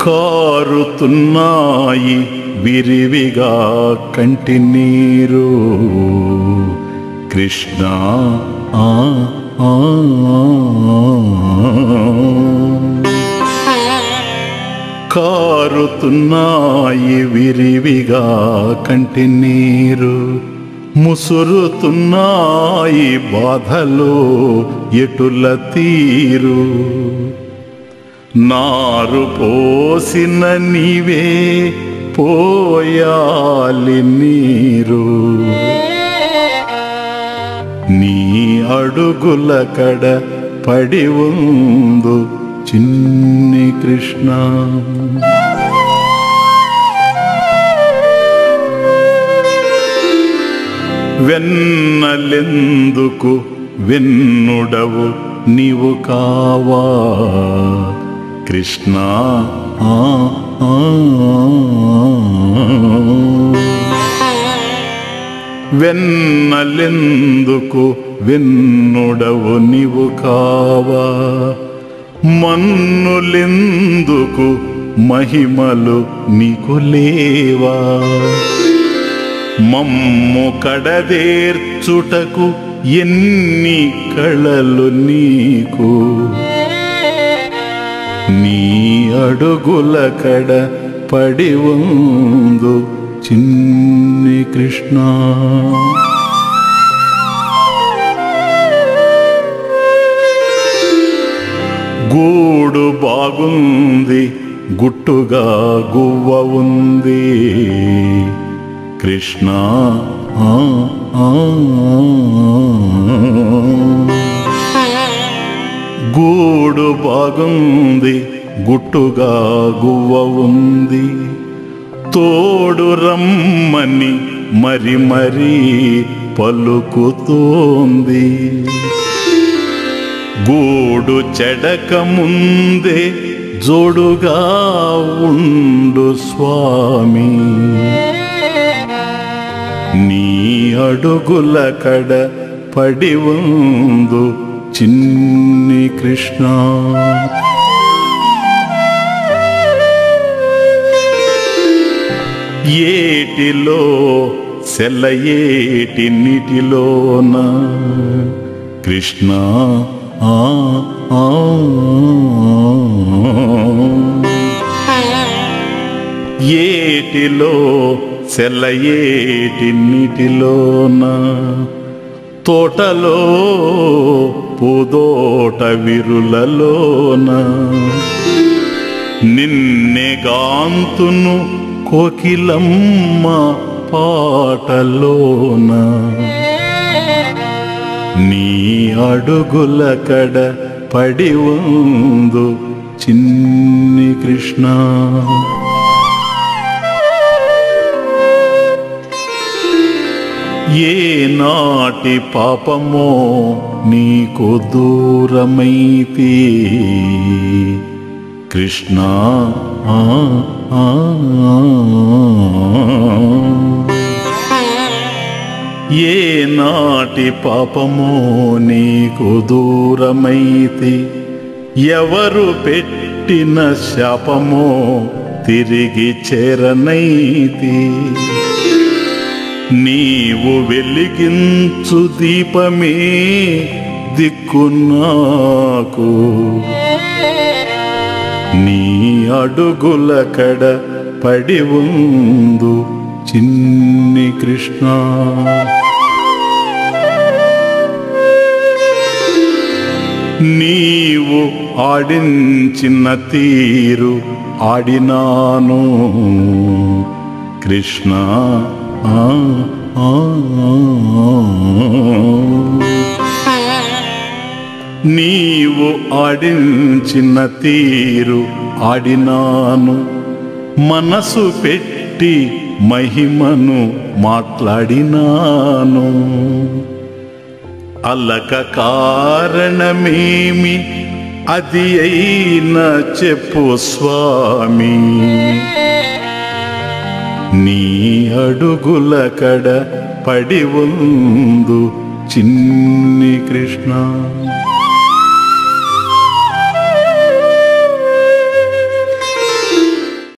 కారుతున్నాయి విరివిగా కంటి నీరు కృష్ణ ఆ ఆ, కారుతున్నాయి విరివిగా కంటి నీరు ముసురుతున్నాయి బాధలు ఎటుల తీరు నారు పోసిన నీవే పోయాలి నీరు నీ అడుగుల కడ పడి ఉందు చిన్ని కృష్ణ వెన్నలెందుకు వెన్నుడవు నీవు కావా కృష్ణ ఆ, ఆ, వెన్నలెందుకు వెన్నుడవు నీవు కావా మన్నులెందుకు మహిమలు నీకు లేవా మమ్ము కడదేర్చుటకు ఎన్ని కళలు నీకు నీ అడుగుల కడ పడి ఉందు చిన్ని కృష్ణ గూడు బాగుంది గుట్టుగా గువ్వ ఉంది కృష్ణ ఆ, ఆ, గూడు బాగుంది గుట్టుగా గువ్వ ఉంది తోడు రమ్మని మరి మరి పలుకుతోంది గూడు చెడక ముందే జోడుగా ఉండు స్వామి నీ అడుగుల కడ పడి ఉందు చిన్ని కృష్ణ ఏటిలో సెలయేటి నీటిలోన కృష్ణ ఆ ఆ ఏటిలో సెలయేటి నీటిలోన తోటలో పూదోట విరులలోన నిన్నెగాంతును కోకిలమ్మ పాటలోన నీ అడుగుల కడ పడి ఉందు చిన్ని కృష్ణ ఏ నాటి పాపమో నీకు దూరమైతే కృష్ణ ఆ, ఆ, ఏ నాటి పాపమో నీకు దూరమైతే ఎవరు పెట్టిన శాపమో తిరిగి చేరనైతి నీవు వెలిగించు దీపమే దిక్కు నాకు నీ అడుగుల కడ పడి ఉందు చిన్ని కృష్ణ నీవు ఆడించిన తీరు ఆడినాను కృష్ణ ఆ, ఆ, నీవు ఆడించిన తీరు ఆడినాను మనసు పెట్టి మహిమను మాట్లాడినాను అలక కారణమేమి అది అయినా చెప్పు స్వామి నీ అడుగుల కడ పడి ఉందు చిన్ని కృష్ణ